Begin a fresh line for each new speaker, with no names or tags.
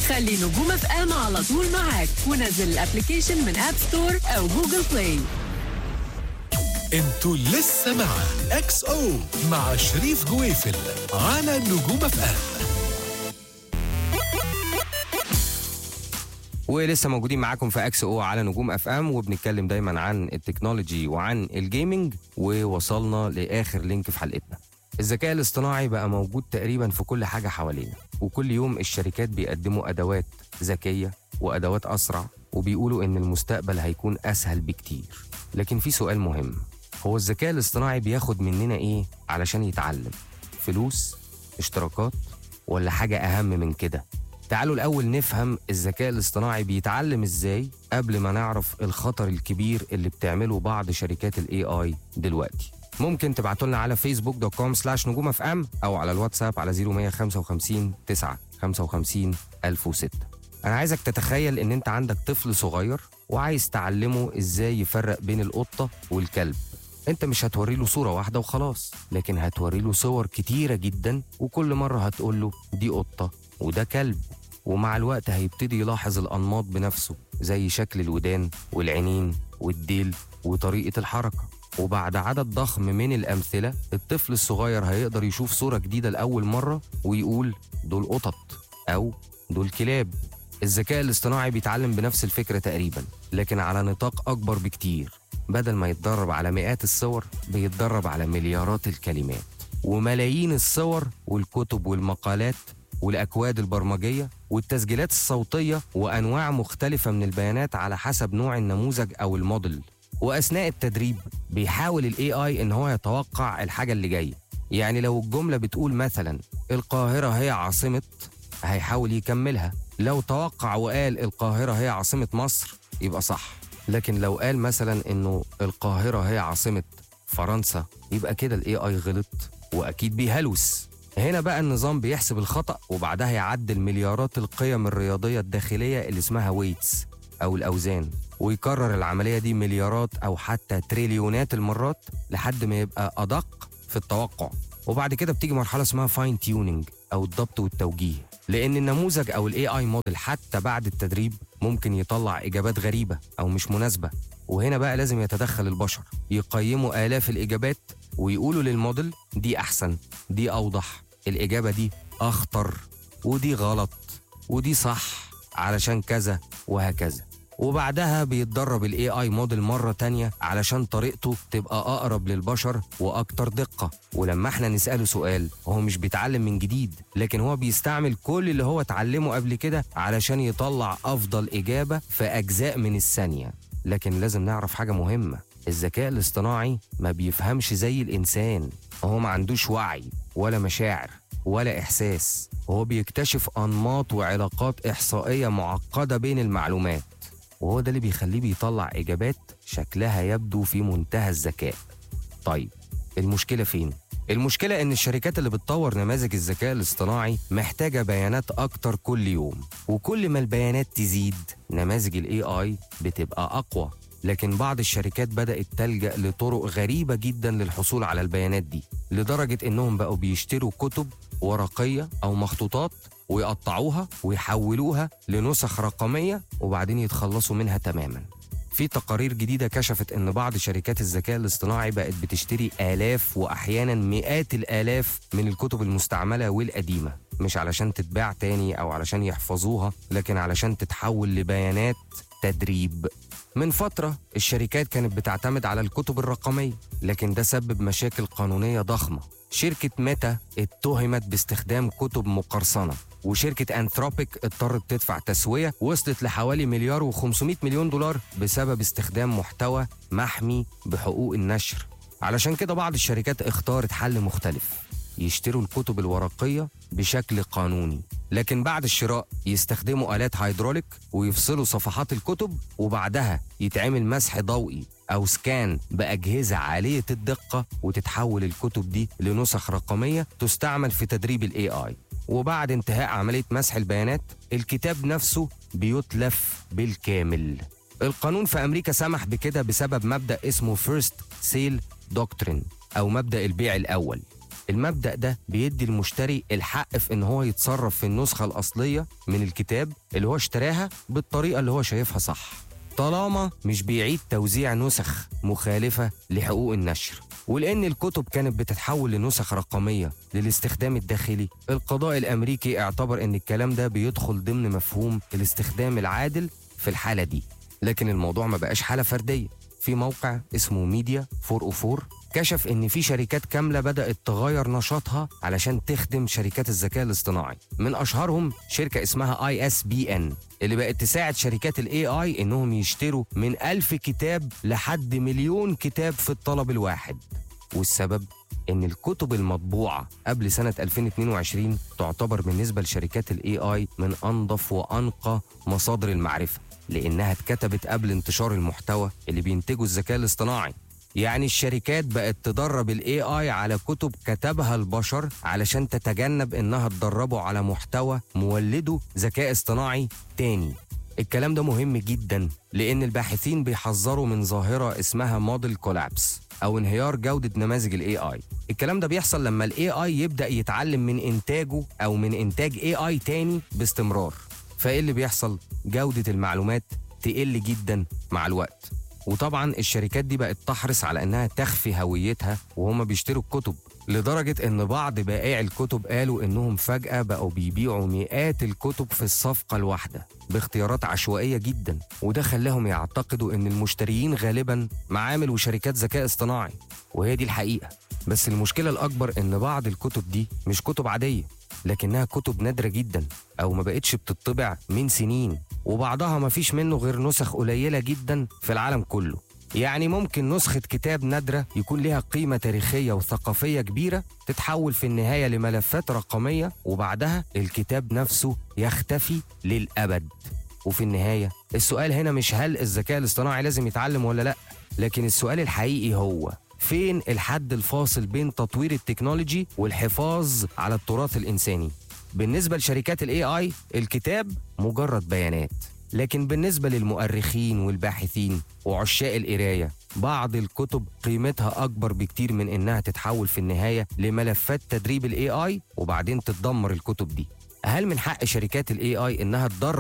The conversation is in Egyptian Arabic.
خلي نجوم اف ام على طول معاك ونزل الابلكيشن من اب ستور او جوجل بلاي
انتوا لسه مع اكس او مع شريف جويفل على نجوم اف ام
ولسه موجودين معاكم في اكس او على نجوم اف ام وبنتكلم دايما عن التكنولوجي وعن الجيمنج ووصلنا لاخر لينك في حلقتنا الذكاء الاصطناعي بقى موجود تقريبا في كل حاجه حوالينا وكل يوم الشركات بيقدموا ادوات ذكيه وادوات اسرع وبيقولوا ان المستقبل هيكون اسهل بكتير لكن في سؤال مهم هو الذكاء الاصطناعي بياخد مننا ايه علشان يتعلم فلوس اشتراكات ولا حاجه اهم من كده تعالوا الأول نفهم الذكاء الاصطناعي بيتعلم ازاي قبل ما نعرف الخطر الكبير اللي بتعمله بعض شركات الاي اي دلوقتي ممكن تبعتوا لنا على فيسبوك دوت كوم سلاش نجوم اف ام او على الواتساب على 0155 9 55 1006 انا عايزك تتخيل ان انت عندك طفل صغير وعايز تعلمه ازاي يفرق بين القطه والكلب انت مش هتوري له صوره واحده وخلاص لكن هتوري له صور كتيره جدا وكل مره هتقول له دي قطه وده كلب ومع الوقت هيبتدي يلاحظ الأنماط بنفسه زي شكل الودان والعينين والديل وطريقة الحركة وبعد عدد ضخم من الأمثلة الطفل الصغير هيقدر يشوف صورة جديدة لأول مرة ويقول دول قطط أو دول كلاب الذكاء الاصطناعي بيتعلم بنفس الفكرة تقريبا لكن على نطاق أكبر بكتير بدل ما يتدرب على مئات الصور بيتدرب على مليارات الكلمات وملايين الصور والكتب والمقالات والأكواد البرمجية والتسجيلات الصوتية وأنواع مختلفة من البيانات على حسب نوع النموذج أو الموديل وأثناء التدريب بيحاول ال AI إن هو يتوقع الحاجة اللي جاية يعني لو الجملة بتقول مثلا القاهرة هي عاصمة هيحاول يكملها لو توقع وقال القاهرة هي عاصمة مصر يبقى صح لكن لو قال مثلا إنه القاهرة هي عاصمة فرنسا يبقى كده ال AI غلط وأكيد بيهلوس هنا بقى النظام بيحسب الخطأ وبعدها يعدل مليارات القيم الرياضية الداخلية اللي اسمها ويتس أو الأوزان ويكرر العملية دي مليارات أو حتى تريليونات المرات لحد ما يبقى أدق في التوقع وبعد كده بتيجي مرحلة اسمها فاين تيوننج أو الضبط والتوجيه لأن النموذج أو الاي اي موديل حتى بعد التدريب ممكن يطلع إجابات غريبة أو مش مناسبة وهنا بقى لازم يتدخل البشر يقيموا آلاف الإجابات ويقولوا للموديل دي أحسن دي أوضح الإجابة دي أخطر ودي غلط ودي صح علشان كذا وهكذا وبعدها بيتدرب الاي اي موديل مرة تانية علشان طريقته تبقى أقرب للبشر وأكتر دقة ولما احنا نسأله سؤال هو مش بيتعلم من جديد لكن هو بيستعمل كل اللي هو اتعلمه قبل كده علشان يطلع أفضل إجابة في أجزاء من الثانية لكن لازم نعرف حاجة مهمة الذكاء الاصطناعي ما بيفهمش زي الإنسان هو ما عندوش وعي ولا مشاعر ولا إحساس هو بيكتشف أنماط وعلاقات إحصائية معقدة بين المعلومات وهو ده اللي بيخليه بيطلع إجابات شكلها يبدو في منتهى الذكاء طيب المشكلة فين؟ المشكلة إن الشركات اللي بتطور نماذج الذكاء الاصطناعي محتاجة بيانات أكتر كل يوم وكل ما البيانات تزيد نماذج ال AI بتبقى أقوى لكن بعض الشركات بدأت تلجأ لطرق غريبة جدا للحصول على البيانات دي لدرجة إنهم بقوا بيشتروا كتب ورقية أو مخطوطات ويقطعوها ويحولوها لنسخ رقمية وبعدين يتخلصوا منها تماما في تقارير جديدة كشفت إن بعض شركات الذكاء الاصطناعي بقت بتشتري آلاف وأحيانا مئات الآلاف من الكتب المستعملة والقديمة مش علشان تتباع تاني أو علشان يحفظوها لكن علشان تتحول لبيانات تدريب من فترة الشركات كانت بتعتمد على الكتب الرقمية لكن ده سبب مشاكل قانونية ضخمة شركة ميتا اتهمت باستخدام كتب مقرصنة وشركة أنثروبيك اضطرت تدفع تسوية وصلت لحوالي مليار و500 مليون دولار بسبب استخدام محتوى محمي بحقوق النشر علشان كده بعض الشركات اختارت حل مختلف يشتروا الكتب الورقية بشكل قانوني لكن بعد الشراء يستخدموا آلات هيدروليك ويفصلوا صفحات الكتب وبعدها يتعمل مسح ضوئي أو سكان بأجهزة عالية الدقة وتتحول الكتب دي لنسخ رقمية تستعمل في تدريب ال AI وبعد انتهاء عملية مسح البيانات الكتاب نفسه بيتلف بالكامل القانون في أمريكا سمح بكده بسبب مبدأ اسمه First Sale Doctrine أو مبدأ البيع الأول المبدأ ده بيدي المشتري الحق في ان هو يتصرف في النسخة الأصلية من الكتاب اللي هو اشتراها بالطريقة اللي هو شايفها صح طالما مش بيعيد توزيع نسخ مخالفة لحقوق النشر ولأن الكتب كانت بتتحول لنسخ رقمية للاستخدام الداخلي القضاء الأمريكي اعتبر أن الكلام ده بيدخل ضمن مفهوم الاستخدام العادل في الحالة دي لكن الموضوع ما بقاش حالة فردية في موقع اسمه ميديا 404 كشف ان في شركات كامله بدات تغير نشاطها علشان تخدم شركات الذكاء الاصطناعي من اشهرهم شركه اسمها اي اس بي ان اللي بقت تساعد شركات الاي اي انهم يشتروا من ألف كتاب لحد مليون كتاب في الطلب الواحد والسبب ان الكتب المطبوعه قبل سنه 2022 تعتبر بالنسبه لشركات الاي اي من انظف وانقى مصادر المعرفه لانها اتكتبت قبل انتشار المحتوى اللي بينتجه الذكاء الاصطناعي يعني الشركات بقت تدرب الاي اي على كتب كتبها البشر علشان تتجنب انها تدربه على محتوى مولده ذكاء اصطناعي تاني الكلام ده مهم جدا لان الباحثين بيحذروا من ظاهره اسمها موديل كولابس او انهيار جوده نماذج الاي اي الكلام ده بيحصل لما الاي اي يبدا يتعلم من انتاجه او من انتاج اي اي تاني باستمرار فايه اللي بيحصل جوده المعلومات تقل جدا مع الوقت وطبعا الشركات دي بقت تحرص على انها تخفي هويتها وهما بيشتروا الكتب لدرجة إن بعض بائعي الكتب قالوا إنهم فجأة بقوا بيبيعوا مئات الكتب في الصفقة الواحدة باختيارات عشوائية جدا وده خلاهم يعتقدوا إن المشتريين غالبا معامل وشركات ذكاء اصطناعي وهي دي الحقيقة بس المشكلة الأكبر إن بعض الكتب دي مش كتب عادية لكنها كتب نادرة جدا أو ما بقتش بتطبع من سنين وبعضها ما فيش منه غير نسخ قليلة جدا في العالم كله يعني ممكن نسخة كتاب نادرة يكون لها قيمة تاريخية وثقافية كبيرة تتحول في النهاية لملفات رقمية وبعدها الكتاب نفسه يختفي للأبد وفي النهاية السؤال هنا مش هل الذكاء الاصطناعي لازم يتعلم ولا لأ لكن السؤال الحقيقي هو فين الحد الفاصل بين تطوير التكنولوجي والحفاظ على التراث الإنساني بالنسبة لشركات الاي اي الكتاب مجرد بيانات لكن بالنسبة للمؤرخين والباحثين وعشاق القراية بعض الكتب قيمتها أكبر بكتير من إنها تتحول في النهاية لملفات تدريب الاي اي وبعدين تتدمر الكتب دي هل من حق شركات الاي اي انها تدرب